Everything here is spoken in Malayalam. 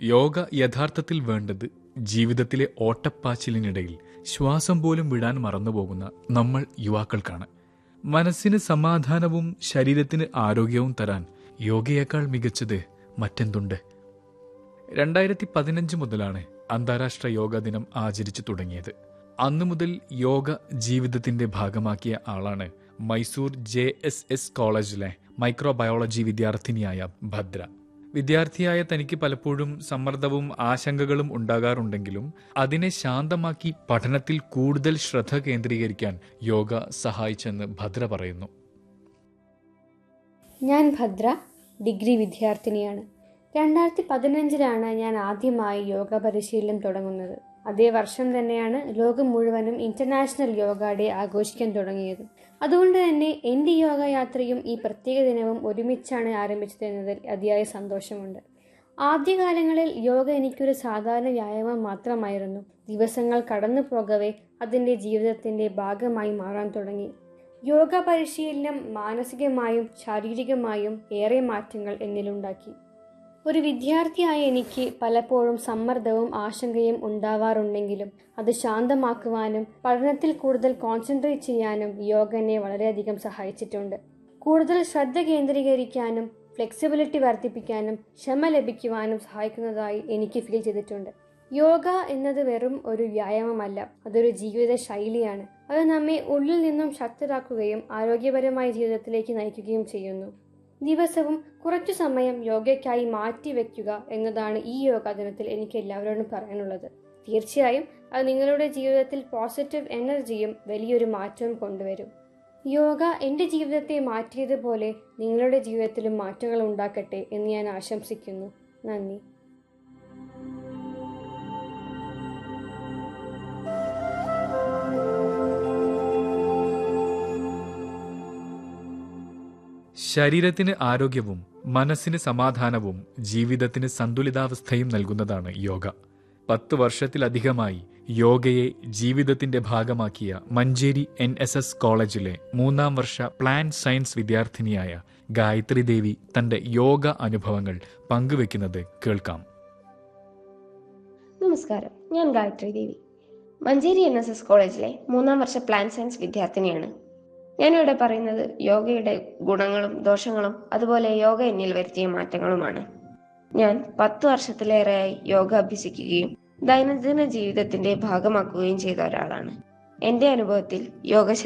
യോഗ യഥാർത്ഥത്തിൽ വേണ്ടത് ജീവിതത്തിലെ ഓട്ടപ്പാച്ചിലിനിടയിൽ ശ്വാസം പോലും വിടാൻ മറന്നുപോകുന്ന നമ്മൾ യുവാക്കൾക്കാണ് മനസ്സിന് സമാധാനവും ശരീരത്തിന് ആരോഗ്യവും തരാൻ യോഗയേക്കാൾ മികച്ചത് മറ്റെന്തുണ്ട് രണ്ടായിരത്തി പതിനഞ്ച് മുതലാണ് അന്താരാഷ്ട്ര യോഗ ദിനം ആചരിച്ചു തുടങ്ങിയത് അന്നു മുതൽ യോഗ ജീവിതത്തിന്റെ ഭാഗമാക്കിയ ആളാണ് മൈസൂർ ജെ എസ് എസ് കോളേജിലെ മൈക്രോബയോളജി വിദ്യാർത്ഥിനിയായ ഭദ്ര വിദ്യാർത്ഥിയായ തനിക്ക് പലപ്പോഴും സമ്മർദ്ദവും ആശങ്കകളും ഉണ്ടാകാറുണ്ടെങ്കിലും അതിനെ ശാന്തമാക്കി പഠനത്തിൽ കൂടുതൽ ശ്രദ്ധ കേന്ദ്രീകരിക്കാൻ യോഗ സഹായിച്ചെന്ന് ഭദ്ര പറയുന്നു ഞാൻ ഭദ്ര ഡിഗ്രി വിദ്യാർത്ഥിനിയാണ് രണ്ടായിരത്തി പതിനഞ്ചിലാണ് ഞാൻ ആദ്യമായി യോഗ പരിശീലനം തുടങ്ങുന്നത് അതേ വർഷം തന്നെയാണ് ലോകം മുഴുവനും ഇന്റർനാഷണൽ യോഗ ഡേ ആഘോഷിക്കാൻ തുടങ്ങിയത് അതുകൊണ്ട് തന്നെ എൻ്റെ യോഗ യാത്രയും ഈ പ്രത്യേക ദിനവും ഒരുമിച്ചാണ് ആരംഭിച്ചത് എന്നതിൽ അതിയായ സന്തോഷമുണ്ട് ആദ്യകാലങ്ങളിൽ യോഗ എനിക്കൊരു സാധാരണ വ്യായാമം മാത്രമായിരുന്നു ദിവസങ്ങൾ കടന്നു പോകവേ അതിൻ്റെ ജീവിതത്തിൻ്റെ ഭാഗമായി മാറാൻ തുടങ്ങി യോഗ പരിശീലനം മാനസികമായും ശാരീരികമായും ഏറെ മാറ്റങ്ങൾ എന്നിലുണ്ടാക്കി ഒരു വിദ്യാർത്ഥിയായ എനിക്ക് പലപ്പോഴും സമ്മർദ്ദവും ആശങ്കയും ഉണ്ടാവാറുണ്ടെങ്കിലും അത് ശാന്തമാക്കുവാനും പഠനത്തിൽ കൂടുതൽ കോൺസെൻട്രേറ്റ് ചെയ്യാനും യോഗ എന്നെ വളരെയധികം സഹായിച്ചിട്ടുണ്ട് കൂടുതൽ ശ്രദ്ധ കേന്ദ്രീകരിക്കാനും ഫ്ലെക്സിബിലിറ്റി വർദ്ധിപ്പിക്കാനും ക്ഷമ ലഭിക്കുവാനും സഹായിക്കുന്നതായി എനിക്ക് ഫീൽ ചെയ്തിട്ടുണ്ട് യോഗ എന്നത് വെറും ഒരു വ്യായാമമല്ല അതൊരു ജീവിത ശൈലിയാണ് അത് നമ്മെ ഉള്ളിൽ നിന്നും ശക്തരാക്കുകയും ആരോഗ്യപരമായ ജീവിതത്തിലേക്ക് നയിക്കുകയും ചെയ്യുന്നു ദിവസവും കുറച്ചു സമയം യോഗയ്ക്കായി മാറ്റിവെക്കുക എന്നതാണ് ഈ യോഗ ദിനത്തിൽ എനിക്ക് എല്ലാവരോടും പറയാനുള്ളത് തീർച്ചയായും അത് നിങ്ങളുടെ ജീവിതത്തിൽ പോസിറ്റീവ് എനർജിയും വലിയൊരു മാറ്റവും കൊണ്ടുവരും യോഗ എൻ്റെ ജീവിതത്തെ മാറ്റിയതുപോലെ നിങ്ങളുടെ ജീവിതത്തിലും മാറ്റങ്ങൾ ഉണ്ടാക്കട്ടെ എന്ന് ഞാൻ ആശംസിക്കുന്നു നന്ദി ശരീരത്തിന് ആരോഗ്യവും മനസ്സിന് സമാധാനവും ജീവിതത്തിന് സന്തുലിതാവസ്ഥയും നൽകുന്നതാണ് യോഗ പത്ത് വർഷത്തിലധികമായി യോഗയെ ജീവിതത്തിന്റെ ഭാഗമാക്കിയ മഞ്ചേരി എൻ എസ് എസ് കോളേജിലെ മൂന്നാം വർഷ പ്ലാൻ സയൻസ് വിദ്യാർത്ഥിനിയായ ഗായത്രി ദേവി തന്റെ യോഗ അനുഭവങ്ങൾ പങ്കുവെക്കുന്നത് കേൾക്കാം നമസ്കാരം ഞാൻ Gayathri Devi Manjeri N S S കോളേജിലെ മൂന്നാം വർഷ പ്ലാൻ സയൻസ് വിദ്യാർത്ഥിനിയാണ് ഞാനിവിടെ പറയുന്നത് യോഗയുടെ ഗുണങ്ങളും ദോഷങ്ങളും അതുപോലെ യോഗ എന്നിൽ വരുത്തിയ മാറ്റങ്ങളുമാണ് ഞാൻ പത്ത് വർഷത്തിലേറെയായി യോഗ അഭ്യസിക്കുകയും ദൈനംദിന ജീവിതത്തിന്റെ ഭാഗമാക്കുകയും ചെയ്ത ഒരാളാണ് എന്റെ അനുഭവത്തിൽ യോഗ